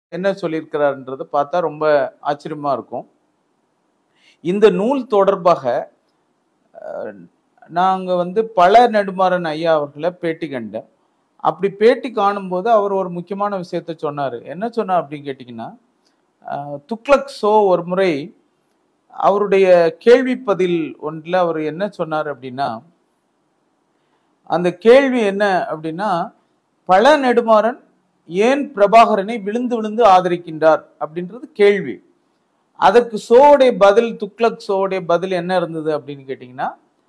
என்ன சொல்லியிருக்கிறாருன்றதை பார்த்தா ரொம்ப ஆச்சரியமா இருக்கும் இந்த நூல் தொடர்பாக அஹ், நாங்க வந்து பல நெடுமாறன் ஐயா அவர்களை பேட்டி கண்டேன் அப்படி பேட்டி காணும்போது அவர் ஒரு முக்கியமான விஷயத்த சொன்னார் என்ன சொன்னார் அப்படின்னு கேட்டிங்கன்னா அஹ், துக்ளக் ஷோ ஒரு முறை அவருடைய கேள்வி பதில் ஒன்றில் அவர் என்ன சொன்னார் அப்படின்னா அந்த கேள்வி என்ன அப்படின்னா பல நெடுமாறன் ஏன் பிரபாகரனை விழுந்து விழுந்து ஆதரிக்கின்றார் அப்படின்றது கேள்வி அதற்கு சோவுடைய பதில் துக்ளக் சோவுடைய பதில் என்ன இருந்தது அப்படின்னு கேட்டிங்கன்னா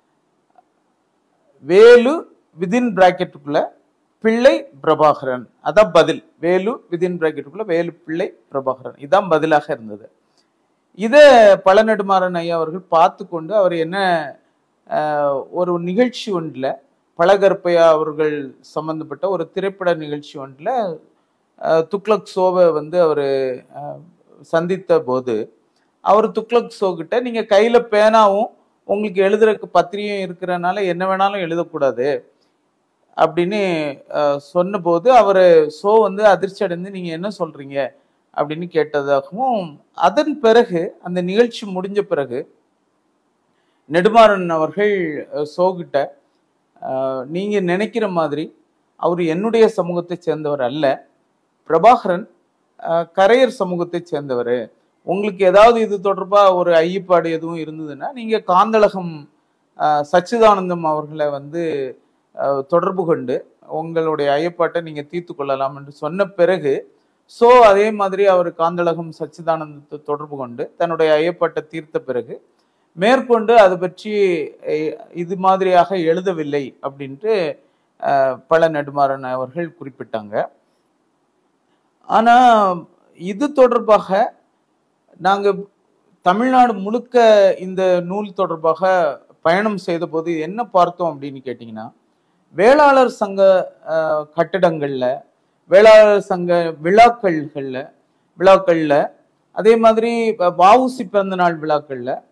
வேலு விதின் பிராக்கெட்டுக்குள்ள பிள்ளை பிரபாகரன் அதான் பதில் வேலு விதின் பிராக்கெட்டுக்குள்ள வேலு பிள்ளை பிரபாகரன் இதான் பதிலாக இருந்தது இதை பல நெடுமாறன் ஐயா அவர்கள் பார்த்து கொண்டு அவர் என்ன ஆஹ், ஒரு நிகழ்ச்சி ஒன்றில் பழகற்பையா அவர்கள் சம்பந்தப்பட்ட ஒரு திரைப்பட நிகழ்ச்சி ஒன்றில் துக்ளக் ஷோவை வந்து அவர் சந்தித்த போது அவர் துக்ளக் ஷோ கிட்ட நீங்கள் கையில் பேனாவும் உங்களுக்கு எழுதுறதுக்கு பத்திரிகையும் இருக்கிறனால என்ன வேணாலும் எழுதக்கூடாது அப்படின்னு அஹ், சொன்னபோது அவர் ஷோ வந்து அதிர்ச்சி அடைந்து நீங்கள் என்ன சொல்கிறீங்க அப்படின்னு கேட்டதாகவும் அதன் பிறகு அந்த நிகழ்ச்சி முடிஞ்ச பிறகு நெடுமாறன் அவர்கள் அஹ், ஷோ கிட்ட அஹ், நீங்க நினைக்கிற மாதிரி அவர் என்னுடைய சமூகத்தை சேர்ந்தவர் அல்ல பிரபாகரன் அஹ், கரையர் சமூகத்தை சேர்ந்தவர் உங்களுக்கு ஏதாவது இது தொடர்பா ஒரு ஐயப்பாடு எதுவும் இருந்ததுன்னா நீங்க காந்தளகம் அஹ், சச்சிதானந்தம் அவர்களை வந்து அஹ், தொடர்பு கொண்டு உங்களுடைய ஐயப்பாட்டை நீங்க தீர்த்து கொள்ளலாம் என்று சொன்ன பிறகு ஸோ அதே மாதிரி அவர் காந்தளகம் சச்சிதானந்தத்தை தொடர்பு கொண்டு தன்னுடைய ஐயப்பாட்டை தீர்த்த பிறகு மேற்கொண்டு அது பற்றி அஹ், இது மாதிரியாக எழுதவில்லை அப்படின்ட்டு அஹ், பல நெடுமாறன் அவர்கள் குறிப்பிட்டாங்க ஆனா இது தொடர்பாக நாங்க தமிழ்நாடு முழுக்க இந்த நூல் தொடர்பாக பயணம் செய்த போது என்ன பார்த்தோம் அப்படின்னு கேட்டிங்கன்னா வேளாளர் சங்க அஹ், கட்டிடங்கள்ல வேளாளர் சங்க விழாக்கள்கள்ல விழாக்கள்ல அதே மாதிரி வ- வஉசி பிறந்த நாள் விழாக்கள்ல